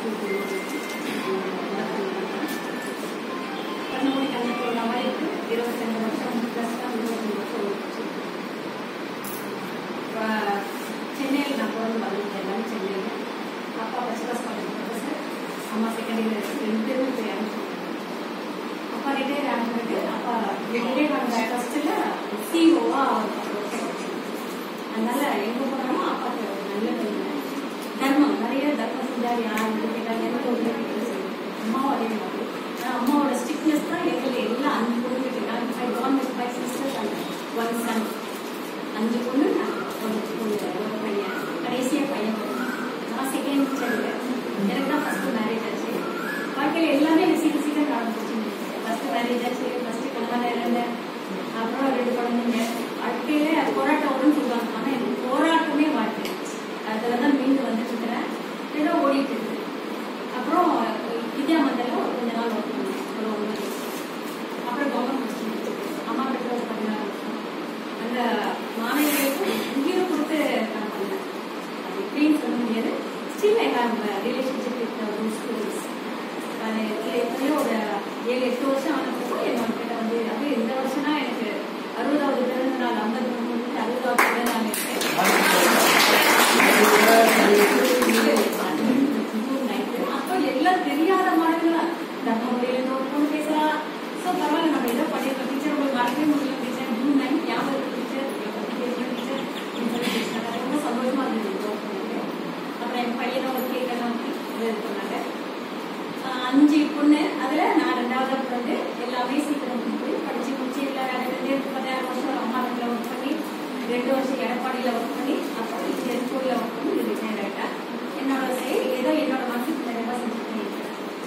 கண்ணூரி கண்ணூர் மாதிரி இருக்கு இருபத்தஞ்சு வருஷம் ப்ளஸ் தான் இருபத்தஞ்சு வருஷம் ஓடிச்சு இப்போ சென்னையில் நான் பிறந்து வளர்ந்தேன் எல்லாமே சென்னையில் அப்பா ஃபஸ்ட் கிளாஸ் காலேஜ் ப்ரொஃபஸர் அம்மா செகண்ட் இயர் ரெண்டு பேரும் போய் அப்பா ரிட்டையர் ஆனதுக்கு அப்பா ரிட்டையர் ஆன ஃபர்ஸ்ட்ல சிஓவா அதனால எங்க போனாலும் அப்பாக்கு ஒரு நல்ல பெருமை. தர்மம் நிறைய தர்மம் செஞ்சார் யார் வந்து கேட்டாங்க எந்த ஒரு கேட்டாலும் சரி அம்மாவும் அதே மாதிரி ஆனா அம்மாவோட ஸ்ட்ரிக்ட்னஸ் தான் எங்களை எல்லாம் அஞ்சு பொண்ணு கேட்டாங்க five government five sisters and one son அஞ்சு பொண்ணு நான் ஒரு பொண்ணு ஒரு பையன் கடைசியா பையன் பிறந்தான். நான் செகண்ட் சைல்டு எனக்கு தான் ஃபர்ஸ்ட் மேரேஜ் ஆச்சு வாழ்க்கையில எல்லாமே எனக்கு சீக்கிரம் சீக்கிரம் ஆரம்பிச்சு ஃபர்ஸ்ட் மேரேஜ் ஆச்சு ஃபர்ஸ்ட் கல்யாணம் இருந்தேன் அப்புறம் ரெண்டு குழந்தைங்க வாழ்க்கையில போராட்டம் வரும்னு சொல்லுவாங்க ஆனா எனக்கு போராட்டமே வாழ்க்கை அதுல தான் மீண்டு வந்துட்டு இருக்கிறேன் ஏதோ ஓடிட்டு இருக்கு அப்புறம் வித்யா மந்திரில் ஒரு கொஞ்ச நாள் ஒர்க் பண்ணேன் ஒரு ஒன்பது வருஷம். அப்புறம் கவர்மெண்ட் அம்மா கிட்ட ஒரு பதினாறு வருஷம் அந்த மாணவிகளுக்கு உயிரை கொடுத்து நான் பண்ணேன் அது எப்படின்னு சொல்ல முடியாது still I have relationship with students அது எத்தனையோ ஒரு ஏழு எட்டு வருஷம் ஆனப்போ என்னோட கிட்ட வந்து அது இந்த வருஷம்னா எனக்கு அறுபதாவது பிறந்த நாள் ஐம்பது மூணு அறுபதாவது பிறந்த நாள் இருக்கு அப்போ எல்லாம் தெரியாத மாணவர்களா நம்ம மொழியில ஒரு பொண்ணு பேசுறா சோ பரவாயில்ல நம்ம ஏதோ பண்ணிருக்கோம் டீச்சர் உங்களுக்கு மறக்கவே முடியல டீச்சர் ஜூன் நைன் ஞாபகம் இருக்கு டீச்சர் டீச்சர் டீச்சர் ரொம்ப சந்தோஷமா இருந்தது work பண்ணது. அப்புறம் என் பையனை ஒரு கேக் எல்லாம் இது பண்ணாங்க ஆஹ் அஞ்சு பொண்ணு அதுல நான் ரெண்டாவது பிறந்து எல்லாமே சீக்கிரம் போய் படிச்சு முடிச்சு எல்லாம் வேலை இருந்து பதினாறு வருஷம் ஒரு அம்மா வீட்டில் ஒர்க் பண்ணி ரெண்டு வருஷம் எடப்பாடியில் ஒர்க் பண்ணி அப்புறம் இங்கே ஸ்கூலில் ஒர்க் பண்ணி இது ரிட்டையர் ஆகிட்டேன் என்னோட செயல் ஏதோ என்னோட மனசுக்கு நிறைவாக செஞ்சுட்டு இருக்கேன்.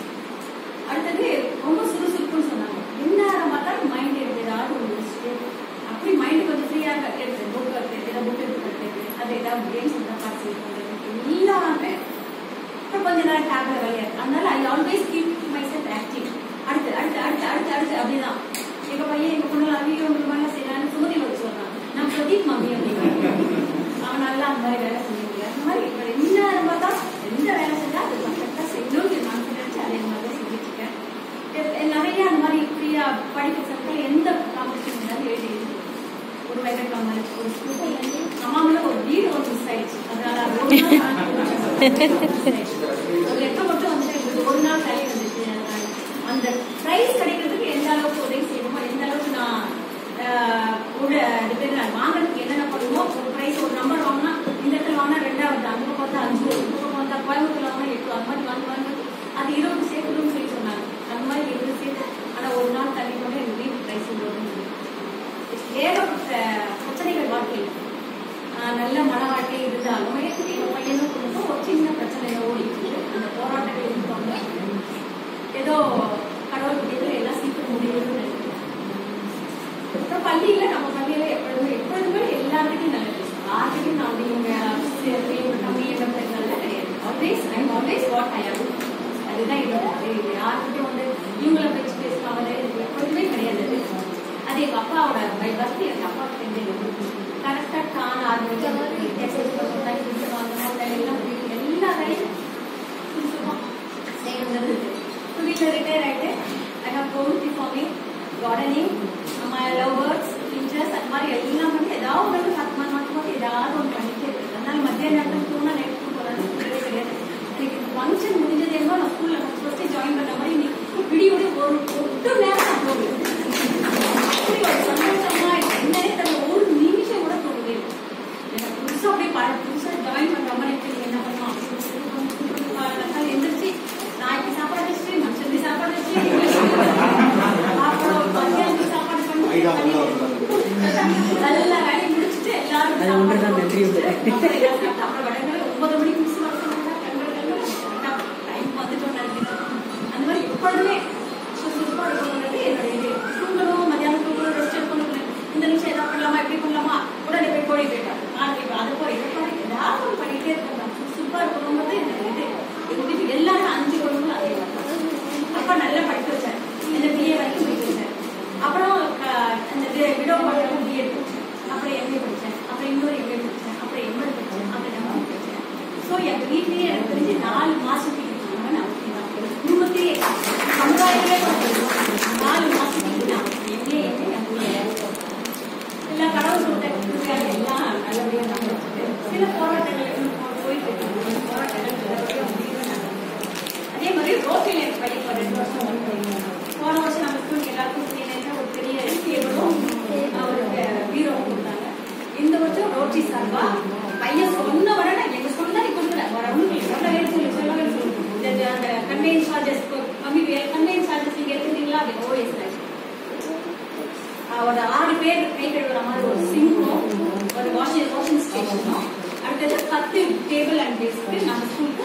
அடுத்தது ரொம்ப சுறுசுறுப்புன்னு சொன்னாங்க என்ன பார்த்தாலும் மைண்ட் எடுத்து ஏதாவது ஒன்று யோசிச்சுட்டு அப்படி மைண்ட் கொஞ்சம் ஃப்ரீயாக எடுத்து புக் எடுத்து புக் எடுத்து படிக்கிறது அது ஏதாவது கேம்ஸ் இருந்தால் பார்ட்டிசிபேட் பண்ணுறது எல்லாமே அப்புறம் கொஞ்ச நேரம் டேப்ல விளையாடு அதனால I always keep myself active அடுத்து அடுத்து அடுத்து அடுத்து அடுத்து அப்படிதான் எங்க பையன் எங்க பொண்ணு அவங்க உங்களுக்கு மேல செய்யறான்னு சுமதியில் வச்சு சொன்னான் நான் பிரதீப் மம்மி அப்படின்னு அவன் நல்லா அந்த மாதிரி வேலை செஞ்சுக்கல அந்த மாதிரி இப்ப என்ன பார்த்தா எந்த வேலை செஞ்சா அது பர்ஃபெக்டா செய்யணும்னு கான்ஃபிடன்ஸ் அதே மாதிரி தான் செஞ்சுட்டு இருக்கேன் எ- நிறைய அந்த மாதிரி ஃப்ரீயா படிக்க சட்டம் எந்த காம்படிஷன் இருந்தாலும் எழுதி எழுதி ஒரு வெங்கட் காமல் ஒரு ஸ்கூட்டி அம்மாவில ஒரு வீடு ஒரு மிஸ் ஆயிடுச்சு அதனால அது ஒரு நாள் தாண்டி ஒரு லெட்டர் மட்டும் வந்து எங்களுக்கு ஒரு நாள் தள்ளி வந்துச்சு அதனால அந்த பிரைஸ் கிடைக்கிறதுக்கு எந்த அளவுக்கு உதவி செய்யணுமோ எந்த அளவுக்கு நான் ஆஹ், ஒரு இது பேர் நான் வாங்குறதுக்கு என்னென்ன பண்ணுமோ ஒரு பிரைஸ் ஒரு நம்பர் வாங்கினா இந்த இடத்துல வாங்கினா ரெண்டாவது அங்க பார்த்தா அஞ்சு ஒரு பக்கம் பார்த்தா கோயம்புத்தூர்ல வாங்கினா எட்டு அந்த மாதிரி வாங்கி வாங்கி அது இருபது சேர்க்கணும்னு சொல்லி சொன்னாங்க அந்த மாதிரி இருபது சேர்த்து ஆனா ஒரு நாள் தள்ளி கொண்டு எங்க வீட்டு பிரைஸ் வரும்னு ஏகப்பட்ட பிரச்சனைகள் வாழ்க்கையில் ஆஹ் நல்ல மன வாழ்க்கை இருந்தாலும் எங்க பையனும் குடும்பம் ஒரு சின்ன பிரச்சனையில ஓடிட்டு இருக்கு. அந்த போராட்டங்கள் இருப்பாங்க ஏதோ கடவுள் புண்ணியத்துல எல்லாம் சீக்கிரம் முடியும்னு நினைக்கிறேன் அப்புறம் பள்ளியில நம்ம பள்ளியில எப்பொழுதுமே எப்பொழுதுமே எல்லாருக்கிட்டையும் நல்ல பேசுவோம் யார்கிட்டையும் நான் வந்து இவங்க சரி, இவங்க கம்மி என்ற பிரச்சனை கிடையாது always I always what I am அதுதான் என்னோட இது யார்கிட்டயும் வந்து இவங்கள வச்சு பேசலாம் அது எப்பொழுதுமே கிடையாது அது. அது எங்க அப்பாவோட பை பர்த் எங்க அப்பா தெரிஞ்சது கரெக்டா காண ஆரம்பிச்சு எக்ஸசைஸ் பண்ணணும் ஃபுட்டு வாங்கணும் எல்லாம் எல்லா வேலையும் சுத்தமா செய்யறது வீட்டில் ரிட்டையர் ஆயிட்டு I have goal farming gardening my love birds teachers அந்த மாதிரி எல்லாம் பண்ணி ஏதாவது ஒன்று பத்து மணி மாதம் போது ஏதாவது ஒன்று பண்ணிட்டே இருக்கு அதனால மத்திய நேரத்தில் தூணா நைட் போகிறது கிடையாது எனக்கு ஃபங்க்ஷன் முடிஞ்சது என்னமோ நான் ஸ்கூல்ல ஃபர்ஸ்ட் ஃபர்ஸ்ட் ஜாயின் பண்ண மாதிரி இன்னைக்கு விடியோட ஒரு ஒட்டு நேரம் நான் போகுது அப்படி ஒரு சந்தோஷமா இருக்கு. என்னன்னே தெரியல ஒரு நிமிஷம் கூட தோணுது எனக்கு புதுசா அப்படியே பழ புதுசா ஜாயின் பண்ற மாதிரி இருக்கு நீங்க என்ன பண்ணலாம் அப்படின்னு சொல்லி கன்வேயன்ஸ் சார்ஜஸ் கம்மி கன்வேயன்ஸ் சார்ஜஸ் நீங்க எடுத்துட்டீங்களா அப்படி ஓஎஸ் ரைட் ஒரு ஆறு பேர் கை கழுவுற மாதிரி ஒரு சிங்கும் ஒரு வாஷிங் வாஷிங் ஸ்டேஷனும் அடுத்தது பத்து டேபிள் அண்ட் டெஸ்க் நம்ம ஸ்கூலுக்கு